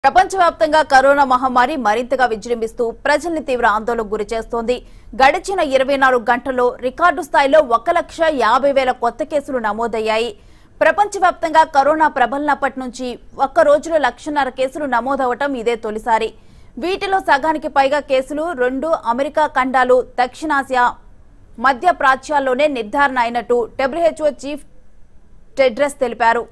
ప్రపంచవ్యాప్తంగా కరోనా మహమ్మారి మరింతగా విజృంభిస్తూ ప్రజల్ని తీవ్ర ఆందోళనకు గురి చేస్తోంది గడిచిన ఇరవై నాలుగు గంటల్లో రికార్డు స్థాయిలో ఒక లక్ష యాభై వేల కొత్త కేసులు నమోదయ్యాయి ప్రపంచవ్యాప్తంగా కరోనా ప్రబలినప్పటి నుంచి ఒక్క రోజులో లక్షన్నర కేసులు నమోదవటం ఇదే తొలిసారి వీటిలో సగానికి పైగా కేసులు రెండు అమెరికా ఖండాలు దక్షిణాసియా మధ్య ప్రాచ్యాల్లోనే నిర్ధారణ అయినట్టు డబ్ల్యూహెచ్ఓ చీఫ్ టెడ్రస్ తెలిపారు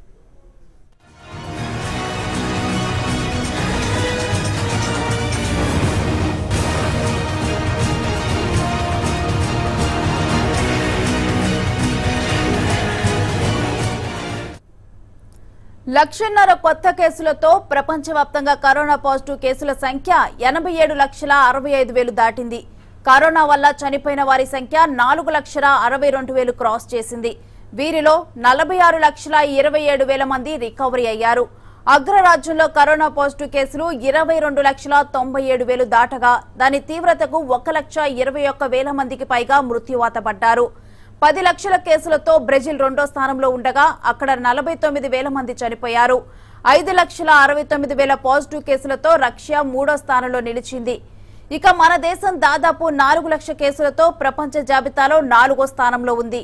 లక్షన్నర కొత్త కేసులతో ప్రపంచవ్యాప్తంగా కరోనా పాజిటివ్ కేసుల సంఖ్య ఎనభై ఏడు లక్షల అరవై ఐదు వేలు దాటింది కరోనా వల్ల చనిపోయిన వారి సంఖ్య నాలుగు లక్షల అరవై రెండు వేలు క్రాస్ చేసింది వీరిలో నలభై ఆరు లక్షల ఇరవై ఏడు వేల మంది రికవరీ అయ్యారు అగ్రరాజ్యంలో కరోనా పాజిటివ్ కేసులు ఇరవై రెండు లక్షల తొంభై ఏడు వేలు దాటగా దాని తీవ్రతకు ఒక లక్ష ఇరవై ఒక్క వేల మందికి పైగా మృత్యువాత పడ్డారు పది లక్షల కేసులతో బ్రెజిల్ రెండో స్థానంలో ఉండగా అక్కడ నలభై తొమ్మిది వేల మంది చనిపోయారు ఐదు లక్షల అరవై తొమ్మిది వేల పాజిటివ్ కేసులతో రష్యా మూడో స్థానంలో నిలిచింది ఇక మన దేశం దాదాపు నాలుగు లక్షల కేసులతో ప్రపంచ జాబితాలో నాలుగో స్థానంలో ఉంది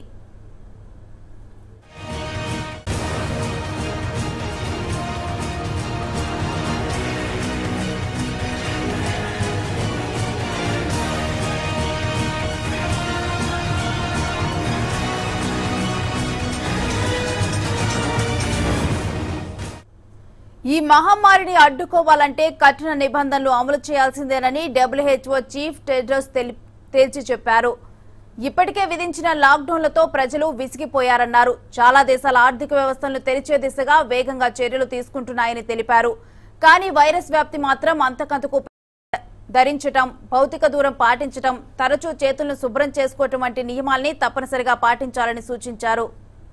ఈ మహమ్మారిని అడ్డుకోవాలంటే కఠిన నిబంధనలు అమలు చేయాల్సిందేనని డబ్ల్యూహెచ్ఓ చీఫ్ టెడ్రస్ తెలి- తేల్చి చెప్పారు ఇప్పటికే విధించిన లాక్డౌన్లతో ప్రజలు విసిగిపోయారన్నారు చాలా దేశాల ఆర్థిక వ్యవస్థలను తెరిచే దిశగా వేగంగా చర్యలు తీసుకుంటున్నాయని తెలిపారు కానీ వైరస్ వ్యాప్తి మాత్రం అంతకంతకు ధరించటం భౌతిక దూరం పాటించటం తరచూ చేతులను శుభ్రం చేసుకోవటం వంటి నియమాల్ని తప్పనిసరిగా పాటించాలని సూచించారు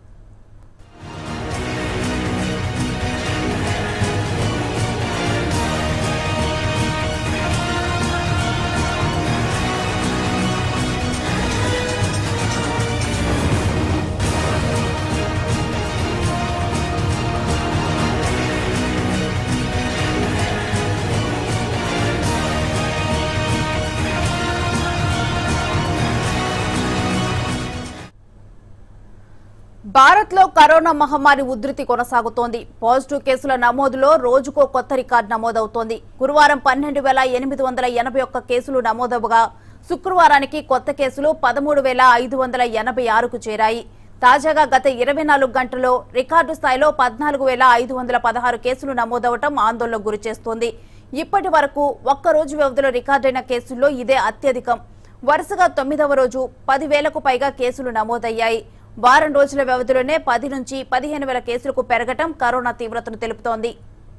భారత్ లో కరోనా మహమ్మారి ఉధృతి కొనసాగుతోంది పాజిటివ్ కేసుల నమోదులో రోజుకో కొత్త రికార్డు నమోదవుతోంది గురువారం పన్నెండు వేల ఎనిమిది వందల ఎనభై ఒక్క కేసులు నమోదవగా శుక్రవారానికి కొత్త కేసులు పదమూడు వేల ఐదు వందల ఎనభై ఆరుకు చేరాయి తాజాగా గత ఇరవై నాలుగు గంటల్లో రికార్డు స్థాయిలో పద్నాలుగు వేల ఐదు వందల పదహారు కేసులు నమోదవటం ఆందోళనకు గురిచేస్తోంది ఇప్పటి వరకు ఒక్క రోజు వ్యవధిలో రికార్డైన కేసుల్లో ఇదే అత్యధికం వరుసగా తొమ్మిదవ రోజు పదివేలకు పైగా కేసులు నమోదయ్యాయి వారం రోజుల వ్యవధిలోనే పది నుంచి పదిహేను వేల కేసులకు పెరగటం కరోనా తీవ్రతను తెలుపుతోంది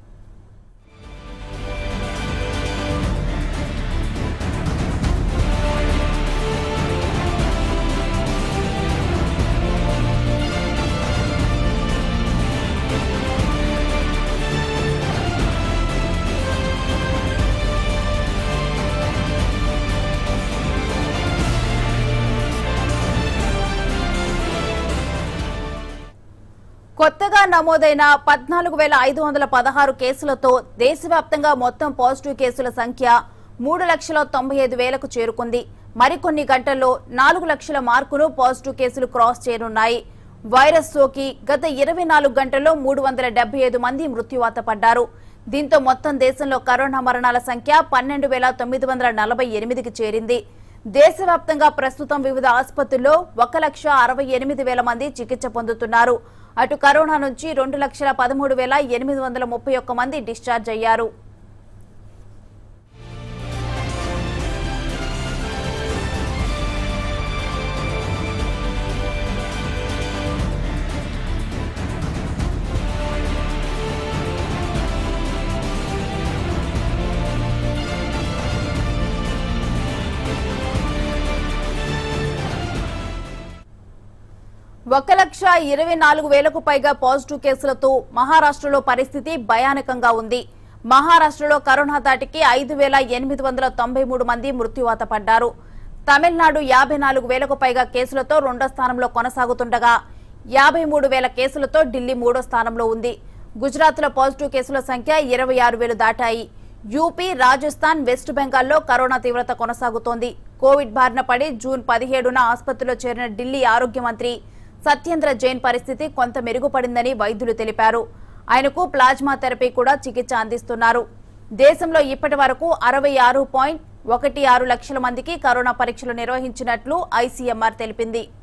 కొత్తగా నమోదైన పద్నాలుగు వేల ఐదు వందల పదహారు కేసులతో దేశవ్యాప్తంగా మొత్తం పాజిటివ్ కేసుల సంఖ్య మూడు లక్షల తొంభై ఐదు వేలకు చేరుకుంది మరికొన్ని గంటల్లో నాలుగు లక్షల మార్కును పాజిటివ్ కేసులు క్రాస్ చేయనున్నాయి వైరస్ సోకి గత ఇరవై నాలుగు గంటల్లో మూడు వందల డెబ్బై ఐదు మంది మృత్యువాత పడ్డారు దీంతో మొత్తం దేశంలో కరోనా మరణాల సంఖ్య పన్నెండు వేల తొమ్మిది వందల నలభై ఎనిమిదికి చేరింది దేశవ్యాప్తంగా ప్రస్తుతం వివిధ ఆసుపత్రుల్లో ఒక లక్ష అరవై ఎనిమిది వేల మంది చికిత్స పొందుతున్నారు అటు కరోనా నుంచి రెండు లక్షల పదమూడు వేల ఎనిమిది వందల ముప్పై ఒక్క మంది డిశ్చార్జ్ అయ్యారు ఒక లక్ష ఇరవై నాలుగు వేలకు పైగా పాజిటివ్ కేసులతో మహారాష్ట్రలో పరిస్థితి భయానకంగా ఉంది మహారాష్ట్రలో కరోనా దాటికి ఐదు వేల ఎనిమిది వందల తొంభై మూడు మంది మృత్యువాత పడ్డారు తమిళనాడు యాభై నాలుగు వేలకు పైగా కేసులతో రెండో స్థానంలో కొనసాగుతుండగా యాభై మూడు వేల కేసులతో ఢిల్లీ మూడో స్థానంలో ఉంది గుజరాత్లో పాజిటివ్ కేసుల సంఖ్య ఇరవై ఆరు వేలు దాటాయి యూపీ రాజస్థాన్ వెస్ట్ బెంగాల్లో కరోనా తీవ్రత కొనసాగుతోంది కోవిడ్ బారిన పడి జూన్ పదిహేడున ఆసుపత్రిలో చేరిన ఢిల్లీ ఆరోగ్య మంత్రి సత్యేంద్ర జైన్ పరిస్థితి కొంత మెరుగుపడిందని వైద్యులు తెలిపారు ఆయనకు ప్లాజ్మా థెరపీ కూడా చికిత్స అందిస్తున్నారు దేశంలో ఇప్పటి వరకు అరవై ఆరు పాయింట్ ఒకటి ఆరు లక్షల మందికి కరోనా పరీక్షలు నిర్వహించినట్లు ఐసీఎంఆర్ తెలిపింది